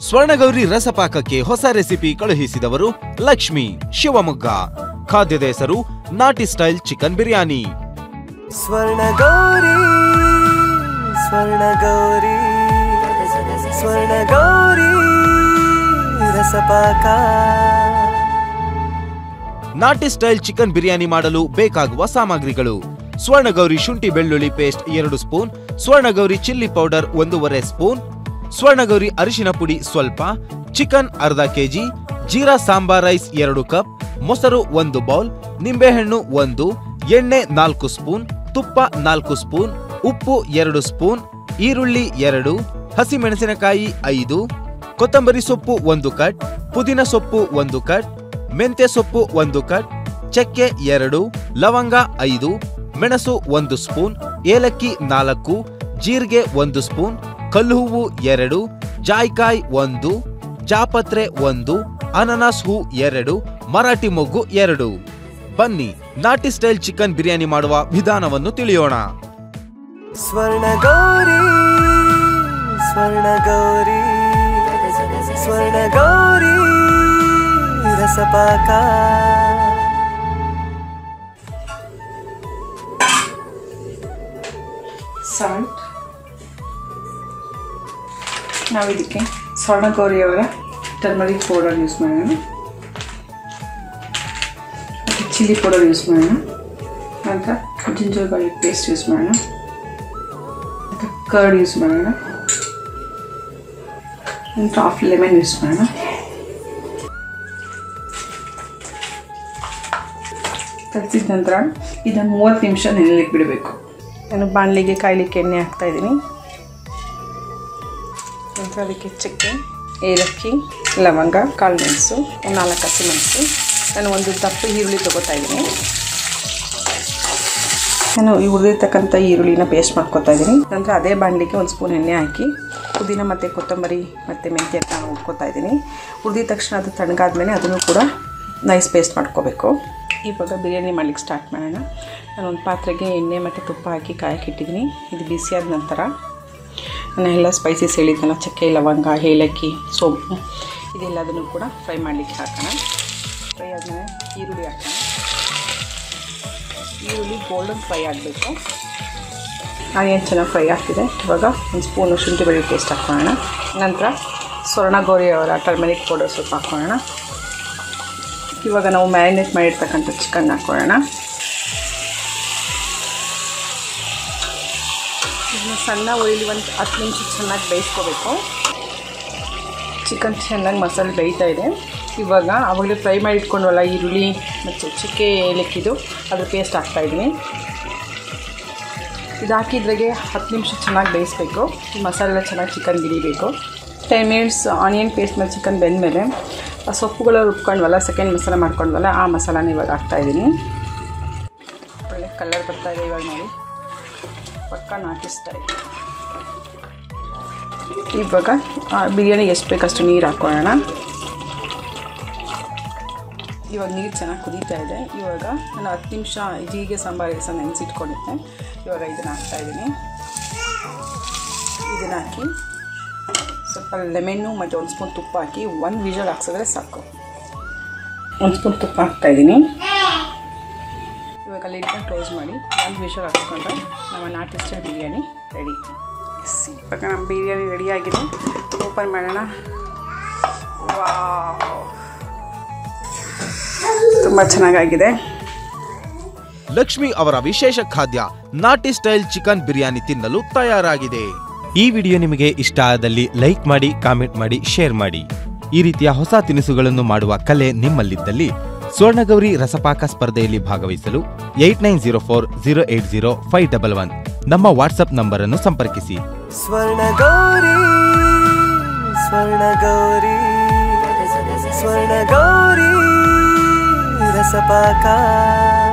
ಸ್ವರ್ಣಗೌರಿ ರಸಪಾಕಕ್ಕೆ ಹೊಸ ರೆಸಿಪಿ ಕಳುಹಿಸಿದವರು ಲಕ್ಷ್ಮಿ ಶಿವಮೊಗ್ಗ ಖಾದ್ಯದ ಹೆಸರು ನಾಟಿ ಸ್ಟೈಲ್ ಚಿಕನ್ ಬಿರಿಯಾನಿ ಸ್ವರ್ಣಗೌರಿ ಸ್ವರ್ಣಗೌರಿ ಸ್ವರ್ಣಗೌರಿ ರಸಪಾಕ ನಾಟಿ ಸ್ಟೈಲ್ ಚಿಕನ್ ಬಿರಿಯಾನಿ ಮಾಡಲು ಬೇಕಾಗುವ ಸಾಮಗ್ರಿಗಳು ಸ್ವರ್ಣಗೌರಿ ಶುಂಠಿ ಬೆಳ್ಳುಳ್ಳಿ ಪೇಸ್ಟ್ ಎರಡು ಸ್ಪೂನ್ ಸ್ವರ್ಣಗೌರಿ ಚಿಲ್ಲಿ ಪೌಡರ್ ಒಂದೂವರೆ ಸ್ಪೂನ್ ಸ್ವರ್ಣಗೌರಿ ಅರಿಶಿನ ಪುಡಿ ಸ್ವಲ್ಪ ಚಿಕನ್ ಅರ್ಧ ಕೆಜಿ ಜೀರಾ ಸಾಂಬಾರ್ ರೈಸ್ ಎರಡು ಕಪ್ ಮೊಸರು ಒಂದು ಬೌಲ್ ನಿಂಬೆಹಣ್ಣು ಒಂದು ಎಣ್ಣೆ ನಾಲ್ಕು ಸ್ಪೂನ್ ತುಪ್ಪ ನಾಲ್ಕು ಸ್ಪೂನ್ ಉಪ್ಪು ಎರಡು ಸ್ಪೂನ್ ಈರುಳ್ಳಿ ಎರಡು ಹಸಿಮೆಣಸಿನಕಾಯಿ ಐದು ಕೊತ್ತಂಬರಿ ಸೊಪ್ಪು ಒಂದು ಕಟ್ ಪುದೀನ ಸೊಪ್ಪು ಒಂದು ಕಟ್ ಮೆಂತ್ಯ ಸೊಪ್ಪು ಒಂದು ಕಟ್ ಚಕ್ಕೆ ಎರಡು ಲವಂಗ ಐದು ಮೆಣಸು ಒಂದು ಸ್ಪೂನ್ ಏಲಕ್ಕಿ ನಾಲ್ಕು ಜೀರಿಗೆ ಒಂದು ಸ್ಪೂನ್ ಕಲ್ಲುಹೂವು ಎರಡು ಜಾಯ್ಕಾಯ್ ಒಂದು ಜಾಪತ್ರೆ ಒಂದು ಅನನಾಸ್ ಹೂ ಎರಡು ಮರಾಠಿ ಮೊಗ್ಗು ಎರಡು ಬನ್ನಿ ನಾಟಿ ಸ್ಟೈಲ್ ಚಿಕನ್ ಬಿರಿಯಾನಿ ಮಾಡುವ ವಿಧಾನವನ್ನು ತಿಳಿಯೋಣ ಸ್ವರ್ಣಗೌರಿ ಸ್ವರ್ಣಗೌರಿ ಸ್ವರ್ಣಗೌರಿ ರಸಪಾಕ ಸಾಲ್ಟ್ ನಾವು ಇದಕ್ಕೆ ಸ್ವರ್ಣಗೌರಿಯವರ ಟರ್ಮರಿಕ್ ಪೌಡರ್ ಯೂಸ್ ಮಾಡೋಣ ಮತ್ತು ಚಿಲ್ಲಿ ಪೌಡರ್ ಯೂಸ್ ಮಾಡೋಣ ನಂತರ ಜಿಂಜರ್ ಗಾರ್ಲಿಕ್ ಪೇಸ್ಟ್ ಯೂಸ್ ಮಾಡೋಣ ಮತ್ತು ಕರ್ಡ್ ಯೂಸ್ ಮಾಡೋಣ ನಂತರ ಹಾಫ್ ಲೆಮನ್ ಯೂಸ್ ಮಾಡೋಣ ಕಲಿಸಿದ ನಂತರ ಇದನ್ನು ಮೂವತ್ತು ನಿಮಿಷ ನೆನೆಲಿಕ್ಕೆ ಬಿಡಬೇಕು ನಾನು ಬಾಣಲಿಗೆ ಕಾಯ್ಲಿಕ್ಕೆ ಎಣ್ಣೆ ಹಾಕ್ತಾ ಇದ್ದೀನಿ ನಂತರ ಅದಕ್ಕೆ ಚಕ್ಕೆ ಏಲಕ್ಕಿ ಲವಂಗ ಕಾಳು ಮೆಣಸು ಒಂದು ನಾಲ್ಕು ಹಸಿಮೆಣಸು ನಾನು ಒಂದು ದಪ್ಪ ಈರುಳ್ಳಿ ತೊಗೋತಾ ಇದ್ದೀನಿ ನಾನು ಈ ಹುರಿದಿರ್ತಕ್ಕಂಥ ಈರುಳ್ಳಿನ ಪೇಸ್ಟ್ ಮಾಡ್ಕೊತಾ ಇದ್ದೀನಿ ನಂತರ ಅದೇ ಬಾಣಲಿಗೆ ಒಂದು ಸ್ಪೂನ್ ಎಣ್ಣೆ ಹಾಕಿ ಪುದೀನ ಮತ್ತು ಕೊತ್ತಂಬರಿ ಮತ್ತು ಮೆಂತ್ಯ ನಾನು ಉಟ್ಕೊತಾ ಇದ್ದೀನಿ ಹುರಿದಿದ ತಕ್ಷಣ ಅದು ತಣ್ಣಗಾದ್ಮೇಲೆ ಅದನ್ನು ಕೂಡ ನೈಸ್ ಪೇಸ್ಟ್ ಮಾಡ್ಕೋಬೇಕು ಇವಾಗ ಬಿರಿಯಾನಿ ಮಾಡ್ಲಿಕ್ಕೆ ಸ್ಟಾರ್ಟ್ ಮಾಡೋಣ ನಾನು ಒಂದು ಪಾತ್ರೆಗೆ ಎಣ್ಣೆ ಮತ್ತು ತುಪ್ಪ ಹಾಕಿ ಕಾಯಕ್ಕೆ ಇಟ್ಟಿದ್ದೀನಿ ಇದು ಬಿಸಿಯಾದ ನಂತರ ನಾನು ಎಲ್ಲ ಸ್ಪೈಸಸ್ ಹೇಳಿದ್ದೆನಲ್ಲ ಚಕ್ಕೆ ಲವಂಗ ಏಲಕ್ಕಿ ಸೋಂಪು ಇದೆಲ್ಲದನ್ನು ಕೂಡ ಫ್ರೈ ಮಾಡಲಿಕ್ಕೆ ಹಾಕೋಣ ಫ್ರೈ ಆದಮೇಲೆ ಈರುಳ್ಳಿ ಹಾಕೋಣ ಈರುಳ್ಳಿ ಗೋಲ್ಡನ್ ಫ್ರೈ ಆಗಬೇಕು ಆನಿಯನ್ ಚೆನ್ನಾಗಿ ಫ್ರೈ ಆಗ್ತಿದೆ ಇವಾಗ ಒಂದು ಸ್ಪೂನು ಶುಂಠಿ ಬೆಳ್ಳುಳ್ಳಿ ಪೇಸ್ಟ್ ಹಾಕ್ಕೊಳ್ಳೋಣ ನಂತರ ಸ್ವರ್ಣಗೌರಿ ಅವರ ಟರ್ಮರಿಕ್ ಪೌಡರ್ ಸ್ವಲ್ಪ ಹಾಕ್ಕೊಳ್ಳೋಣ ಇವಾಗ ನಾವು ಮ್ಯಾರಿನೇಟ್ ಮಾಡಿರ್ತಕ್ಕಂಥ ಚಿಕನ್ ಹಾಕ್ಕೊಳ್ಳೋಣ ಇದನ್ನ ಸಣ್ಣ ಉರಿಲಿ ಒಂದು ಹತ್ತು ನಿಮಿಷ ಚೆನ್ನಾಗಿ ಬೇಯಿಸ್ಕೋಬೇಕು ಚಿಕನ್ ಚೆನ್ನಾಗಿ ಮಸಾಲೆ ಬೇಯ್ತಾ ಇದೆ ಇವಾಗ ಆವಾಗಲೇ ಫ್ರೈ ಮಾಡಿ ಇಟ್ಕೊಂಡ್ವಲ್ಲ ಈರುಳ್ಳಿ ಮತ್ತು ಚಕ್ಕೆ ಏಲಕ್ಕಿದು ಅದ್ರ ಪೇಸ್ಟ್ ಹಾಕ್ತಾಯಿದ್ದೀನಿ ಇದು ಹಾಕಿದ್ರಾಗೆ ಹತ್ತು ನಿಮಿಷ ಚೆನ್ನಾಗಿ ಬೇಯಿಸ್ಬೇಕು ಈ ಮಸಾಲೆ ಎಲ್ಲ ಚೆನ್ನಾಗಿ ಚಿಕನ್ ಗಿಡಿಬೇಕು ಟೆನ್ ಮಿನಿಟ್ಸ್ ಆನಿಯನ್ ಪೇಸ್ಟ್ ಮೇಲೆ ಚಿಕನ್ ಬೆಂದಮೇಲೆ ಆ ಸೊಪ್ಪುಗಳ ರುಬ್ಕೊಂಡ್ವಲ್ಲ ಸೆಕೆಂಡ್ ಮಸಾಲ ಮಾಡ್ಕೊಂಡ್ವಲ್ಲ ಆ ಮಸಾಲಾನ ಇವಾಗ ಹಾಕ್ತಾಯಿದ್ದೀನಿ ಒಳ್ಳೆ ಕಲರ್ ಬರ್ತಾ ಇದೆ ಇವಾಗ ನೋಡಿ ಪಕ್ಕ ನಾಟಿಸ್ತಾ ಇದೆ ಇವಾಗ ಆ, ಬಿರಿಯಾನಿಗೆ ಎಷ್ಟು ಬೇಕಷ್ಟು ನೀರು ಹಾಕ್ಕೊಳ್ಳೋಣ ಇವಾಗ ನೀರು ಚೆನ್ನಾಗಿ ಕುದೀತಾ ಇದೆ ಇವಾಗ ನಾನು ಹತ್ತು ನಿಮಿಷ ಜೀರಿಗೆ ಸಾಂಬಾರಿಗೆ ಸಹ ನೆನೆಸಿಟ್ಕೊಂಡಿದ್ದೆ ಇವಾಗ ಇದನ್ನು ಹಾಕ್ತಾಯಿದ್ದೀನಿ ಇದನ್ನು ಹಾಕಿ ಸ್ವಲ್ಪ ಲೆಮೆನ್ನು ಮತ್ತು ಒಂದು ಸ್ಪೂನ್ ತುಪ್ಪ ಹಾಕಿ ಒಂದು ವಿಜಲ್ ಹಾಕ್ಸಿದ್ರೆ ಸಾಕು ಒಂದು ಸ್ಪೂನ್ ತುಪ್ಪ ಹಾಕ್ತಾಯಿದ್ದೀನಿ ಇವಾಗ ಲಿಡ್ನ ಕ್ಲೋಸ್ ಮಾಡಿ ಒಂದು ವಿಷಲ್ ಹಾಕ್ಸ್ಕೊಂಡ್ರೆ ನಮ್ಮ ನಾಟಿ ಸ್ಟೈಲ್ ಬಿರಿಯಾನಿ ರೆಡಿ ಎಸ್ ಇವಾಗ ನಮ್ಮ ಬಿರಿಯಾನಿ ರೆಡಿಯಾಗಿದೆ ಓಪನ್ ಮಾಡೋಣ ವಾವ್ ತುಂಬ ಚೆನ್ನಾಗಾಗಿದೆ ಲಕ್ಷ್ಮಿ ಅವರ ವಿಶೇಷ ಖಾದ್ಯ ನಾಟಿ ಸ್ಟೈಲ್ ಚಿಕನ್ ಬಿರಿಯಾನಿ ತಿನ್ನಲು ತಯಾರಾಗಿದೆ ಈ ವಿಡಿಯೋ ನಿಮಗೆ ಇಷ್ಟ ಆದಲ್ಲಿ ಲೈಕ್ ಮಾಡಿ ಕಾಮೆಂಟ್ ಮಾಡಿ ಶೇರ್ ಮಾಡಿ ಈ ರೀತಿಯ ಹೊಸ ತಿನಿಸುಗಳನ್ನು ಮಾಡುವ ಕಲೆ ನಿಮ್ಮಲ್ಲಿದ್ದಲ್ಲಿ ಸ್ವರ್ಣಗೌರಿ ರಸಪಾಕ ಸ್ಪರ್ಧೆಯಲ್ಲಿ ಭಾಗವಹಿಸಲು eight nine zero four zero eight zero five double one ನಮ್ಮ ವಾಟ್ಸ್ಆಪ್ ನಂಬರ್ ಅನ್ನು ಸಂಪರ್ಕಿಸಿ ಸ್ವರ್ಣಗೌರಿ ಸ್ವರ್ಣಗೌರಿ ಸ್ವರ್ಣಗೌರಿ ರಸಪಾಕ